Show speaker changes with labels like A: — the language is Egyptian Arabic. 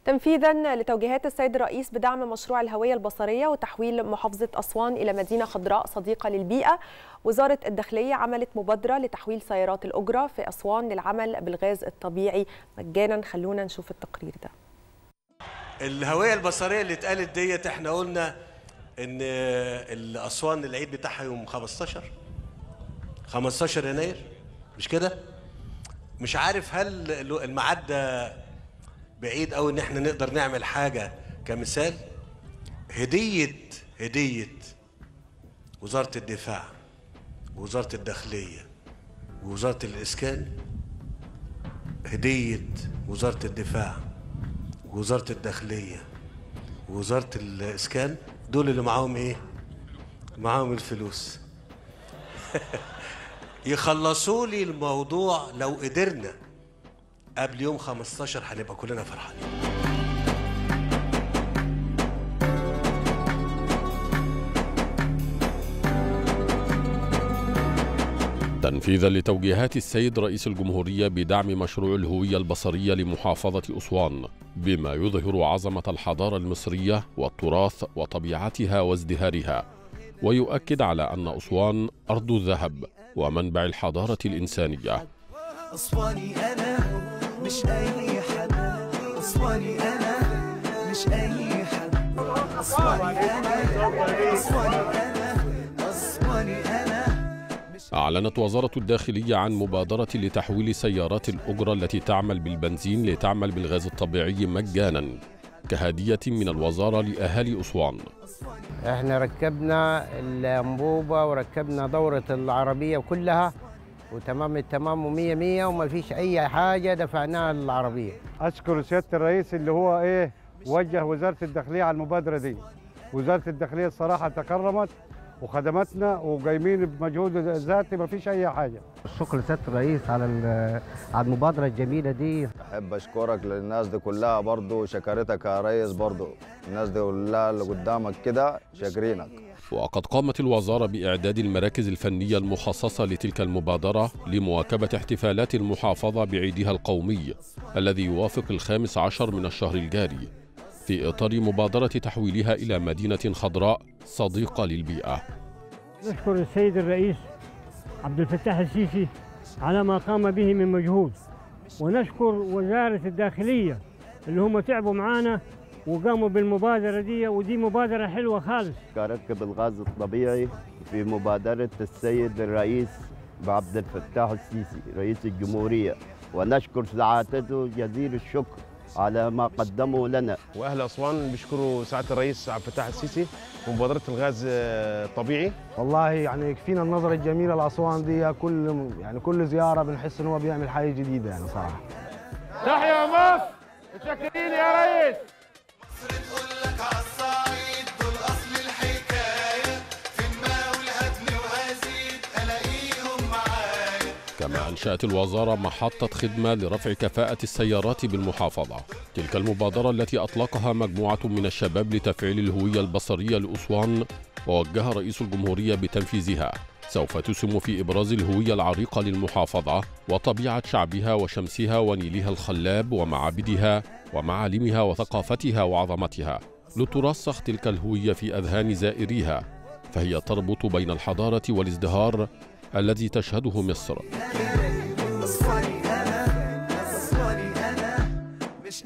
A: تنفيذا لتوجيهات السيد الرئيس بدعم مشروع الهوية البصرية وتحويل محافظة أسوان إلى مدينة خضراء صديقة للبيئة وزارة الداخلية عملت مبادرة لتحويل سيارات الأجرة في أسوان للعمل بالغاز الطبيعي مجانا خلونا نشوف التقرير ده
B: الهوية البصرية اللي اتقالت ديت احنا قلنا ان الأسوان العيد بتاعها يوم 15 15 يناير مش كده؟ مش عارف هل الميعاد ده بعيد قوي ان احنا نقدر نعمل حاجه كمثال هديه هديه وزاره الدفاع ووزاره الداخليه ووزاره الاسكان هديه وزاره الدفاع ووزاره الداخليه ووزاره الاسكان دول اللي معاهم ايه معاهم الفلوس يخلصوا لي الموضوع لو قدرنا قبل يوم 15 هنبقى كلنا فرحانين
C: تنفيذا لتوجيهات السيد رئيس الجمهورية بدعم مشروع الهوية البصرية لمحافظة أسوان بما يظهر عظمة الحضارة المصرية والتراث وطبيعتها وازدهارها ويؤكد على أن أسوان أرض الذهب ومنبع الحضارة الإنسانية
D: أسواني أنا مش أي حد أسواني أنا مش أي حد أسواني أنا أسواني أنا أسواني أنا
C: أعلنت وزارة الداخلية عن مبادرة لتحويل سيارات الأجرة التي تعمل بالبنزين لتعمل بالغاز الطبيعي مجانا كهدية من الوزارة لأهالي أسوان
E: احنا ركبنا الأنبوبة وركبنا دورة العربية كلها وتمام التمام ومية مية وما فيش أي حاجة دفعناها للعربية
F: أشكر سيادة الرئيس اللي هو إيه وجه وزارة الداخلية على المبادرة دي وزارة الداخلية الصراحة تكرمت وخدمتنا وقايمين بمجهود ذاتي ما فيش أي حاجة
E: الشكر لسيادة الرئيس على على المبادرة الجميلة دي
G: احب اشكرك للناس دي كلها برضو شكرتك يا ريس برضو الناس دي كلها اللي قدامك كده شاكرينك
C: وقد قامت الوزارة بإعداد المراكز الفنية المخصصة لتلك المبادرة لمواكبة احتفالات المحافظة بعيدها القومي الذي يوافق الخامس عشر من الشهر الجاري في إطار مبادرة تحويلها إلى مدينة خضراء صديقة للبيئة
H: نشكر السيد الرئيس عبد الفتاح السيسي على ما قام به من مجهود ونشكر وزارة الداخلية اللي هم تعبوا معانا وقاموا بالمبادرة دي ودي مبادرة حلوة خالص
G: كركب الغاز الطبيعي في مبادرة السيد الرئيس عبد الفتاح السيسي رئيس الجمهورية ونشكر سعادته جزيل الشكر على ما قدموا لنا
I: واهل اسوان بيشكروا سعاده الرئيس عبد الفتاح السيسي ومبادره الغاز الطبيعي
F: والله يعني يكفينا النظرة الجميلة لأسوان دي كل يعني كل زيارة بنحس إن هو بيعمل حاجة جديدة يعني صراحة
I: تحيا مصر متشكرين يا ريس
D: تقول لك عالصعيد دول أصل الحكاية في الماء والهدم وهزيد ألاقيهم معايا
C: كما أنشأت الوزارة محطة خدمة لرفع كفاءة السيارات بالمحافظة تلك المبادرة التي أطلقها مجموعة من الشباب لتفعيل الهوية البصرية لأسوان ووجه رئيس الجمهورية بتنفيذها سوف تسهم في إبراز الهوية العريقة للمحافظة وطبيعة شعبها وشمسها ونيلها الخلاب ومعابدها ومعالمها وثقافتها وعظمتها لترسخ تلك الهوية في أذهان زائريها فهي تربط بين الحضارة والازدهار الذي تشهده مصر